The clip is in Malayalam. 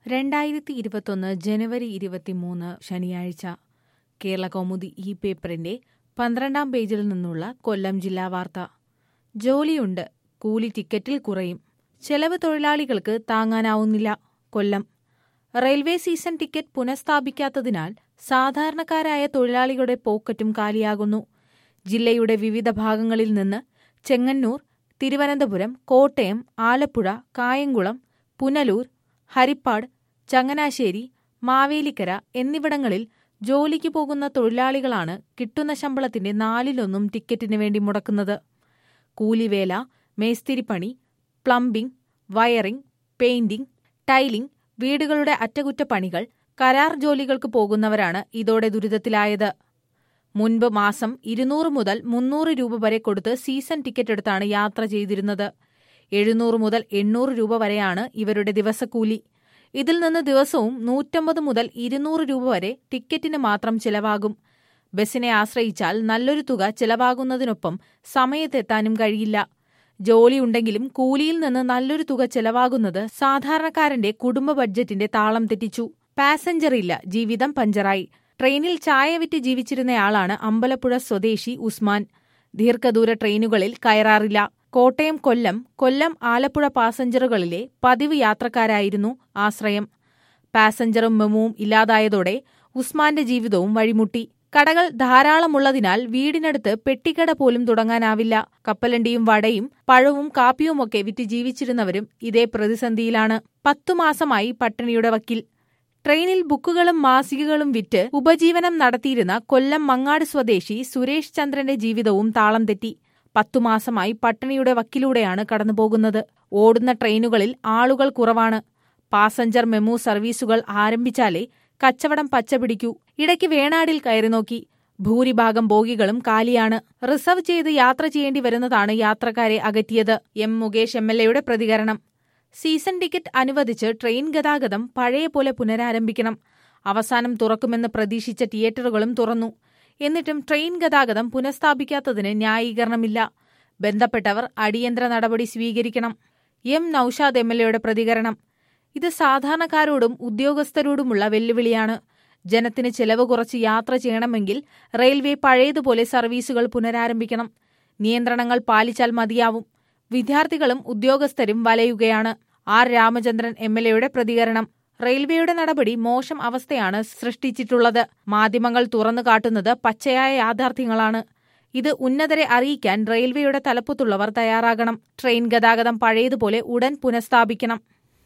രണ്ടായിരത്തി ഇരുപത്തൊന്ന് ജനുവരി ഇരുപത്തിമൂന്ന് ശനിയാഴ്ച കേരള കൗമുദി ഈ പേപ്പറിന്റെ പന്ത്രണ്ടാം പേജിൽ നിന്നുള്ള കൊല്ലം ജില്ലാ വാർത്ത ജോലിയുണ്ട് കൂലി ടിക്കറ്റിൽ കുറയും ചെലവ് തൊഴിലാളികൾക്ക് താങ്ങാനാവുന്നില്ല കൊല്ലം റെയിൽവേ സീസൺ ടിക്കറ്റ് പുനഃസ്ഥാപിക്കാത്തതിനാൽ സാധാരണക്കാരായ തൊഴിലാളികളുടെ പോക്കറ്റും കാലിയാകുന്നു ജില്ലയുടെ വിവിധ ഭാഗങ്ങളിൽ നിന്ന് ചെങ്ങന്നൂർ തിരുവനന്തപുരം കോട്ടയം ആലപ്പുഴ കായംകുളം പുനലൂർ ഹരിപ്പാട് ചങ്ങനാശ്ശേരി മാവേലിക്കര എന്നിവിടങ്ങളിൽ ജോലിക്ക് പോകുന്ന തൊഴിലാളികളാണ് കിട്ടുന്ന ശമ്പളത്തിന്റെ നാലിലൊന്നും ടിക്കറ്റിന് വേണ്ടി മുടക്കുന്നത് കൂലിവേല മേസ്തിരിപ്പണി പ്ലംബിംഗ് വയറിംഗ് പെയിന്റിംഗ് ടൈലിംഗ് വീടുകളുടെ അറ്റകുറ്റപ്പണികൾ കരാർ ജോലികൾക്ക് പോകുന്നവരാണ് ഇതോടെ ദുരിതത്തിലായത് മുൻപ് മാസം ഇരുന്നൂറ് മുതൽ മുന്നൂറ് രൂപ വരെ കൊടുത്ത് സീസൺ ടിക്കറ്റ് എടുത്താണ് യാത്ര ചെയ്തിരുന്നത് എഴുന്നൂറ് മുതൽ എണ്ണൂറ് രൂപ വരെയാണ് ഇവരുടെ ദിവസക്കൂലി ഇതിൽ നിന്ന് ദിവസവും നൂറ്റമ്പത് മുതൽ ഇരുന്നൂറ് രൂപ വരെ ടിക്കറ്റിന് മാത്രം ചിലവാകും ബസ്സിനെ ആശ്രയിച്ചാൽ നല്ലൊരു തുക ചിലവാകുന്നതിനൊപ്പം സമയത്തെത്താനും കഴിയില്ല ജോലിയുണ്ടെങ്കിലും കൂലിയിൽ നിന്ന് നല്ലൊരു തുക ചെലവാകുന്നത് സാധാരണക്കാരന്റെ കുടുംബ ബഡ്ജറ്റിന്റെ താളം തെറ്റിച്ചു പാസഞ്ചർ ഇല്ല ജീവിതം പഞ്ചറായി ട്രെയിനിൽ ചായ വിറ്റ് ജീവിച്ചിരുന്നയാളാണ് അമ്പലപ്പുഴ സ്വദേശി ഉസ്മാൻ ദീർഘദൂര ട്രെയിനുകളിൽ കയറാറില്ല കോട്ടയം കൊല്ലം കൊല്ലം ആലപ്പുഴ പാസഞ്ചറുകളിലെ പതിവ് യാത്രക്കാരായിരുന്നു ആശ്രയം പാസഞ്ചറും മെമുവും ഇല്ലാതായതോടെ ഉസ്മാന്റെ ജീവിതവും വഴിമുട്ടി കടകൾ ധാരാളമുള്ളതിനാൽ വീടിനടുത്ത് പെട്ടിക്കട പോലും തുടങ്ങാനാവില്ല കപ്പലണ്ടിയും വടയും പഴവും കാപ്പിയുമൊക്കെ വിറ്റ് ജീവിച്ചിരുന്നവരും ഇതേ പ്രതിസന്ധിയിലാണ് പത്തു മാസമായി പട്ടിണിയുടെ വക്കിൽ ട്രെയിനിൽ ബുക്കുകളും മാസികകളും വിറ്റ് ഉപജീവനം നടത്തിയിരുന്ന കൊല്ലം മങ്ങാട് സ്വദേശി സുരേഷ് ചന്ദ്രന്റെ ജീവിതവും താളം തെറ്റി പത്തു മാസമായി പട്ടിണിയുടെ വക്കിലൂടെയാണ് കടന്നുപോകുന്നത് ഓടുന്ന ട്രെയിനുകളിൽ ആളുകൾ കുറവാണ് പാസഞ്ചർ മെമു സർവീസുകൾ ആരംഭിച്ചാലേ കച്ചവടം പച്ചപിടിക്കൂ ഇടയ്ക്ക് വേണാടിൽ കയറി നോക്കി ഭൂരിഭാഗം ബോഗികളും കാലിയാണ് റിസർവ് ചെയ്ത് യാത്ര ചെയ്യേണ്ടി വരുന്നതാണ് യാത്രക്കാരെ അകറ്റിയത് എം മുകേഷ് എം എൽ എയുടെ പ്രതികരണം സീസൺ ടിക്കറ്റ് അനുവദിച്ച് ട്രെയിൻ ഗതാഗതം പഴയ പോലെ പുനരാരംഭിക്കണം അവസാനം തുറക്കുമെന്ന് പ്രതീക്ഷിച്ച തിയേറ്ററുകളും തുറന്നു എന്നിട്ടും ട്രെയിൻ ഗതാഗതം പുനഃസ്ഥാപിക്കാത്തതിന് ന്യായീകരണമില്ല ബന്ധപ്പെട്ടവർ അടിയന്തര നടപടി സ്വീകരിക്കണം എം നൌഷാദ് എം എൽ എയുടെ പ്രതികരണം ഇത് സാധാരണക്കാരോടും ഉദ്യോഗസ്ഥരോടുമുള്ള വെല്ലുവിളിയാണ് ജനത്തിന് ചെലവ് കുറച്ച് യാത്ര ചെയ്യണമെങ്കിൽ റെയിൽവേ പഴയതുപോലെ സർവീസുകൾ പുനരാരംഭിക്കണം നിയന്ത്രണങ്ങൾ പാലിച്ചാൽ മതിയാവും വിദ്യാർത്ഥികളും ഉദ്യോഗസ്ഥരും വലയുകയാണ് ആർ രാമചന്ദ്രൻ എം എൽ എയുടെ പ്രതികരണം റെയിൽവേയുടെ നടപടി മോശം അവസ്ഥയാണ് സൃഷ്ടിച്ചിട്ടുള്ളത് മാധ്യമങ്ങൾ തുറന്നു കാട്ടുന്നത് പച്ചയായ യാഥാർത്ഥ്യങ്ങളാണ് ഇത് ഉന്നതരെ അറിയിക്കാൻ റെയിൽവേയുടെ തലപ്പത്തുള്ളവർ തയ്യാറാകണം ട്രെയിൻ ഗതാഗതം പഴയതുപോലെ ഉടൻ പുനഃസ്ഥാപിക്കണം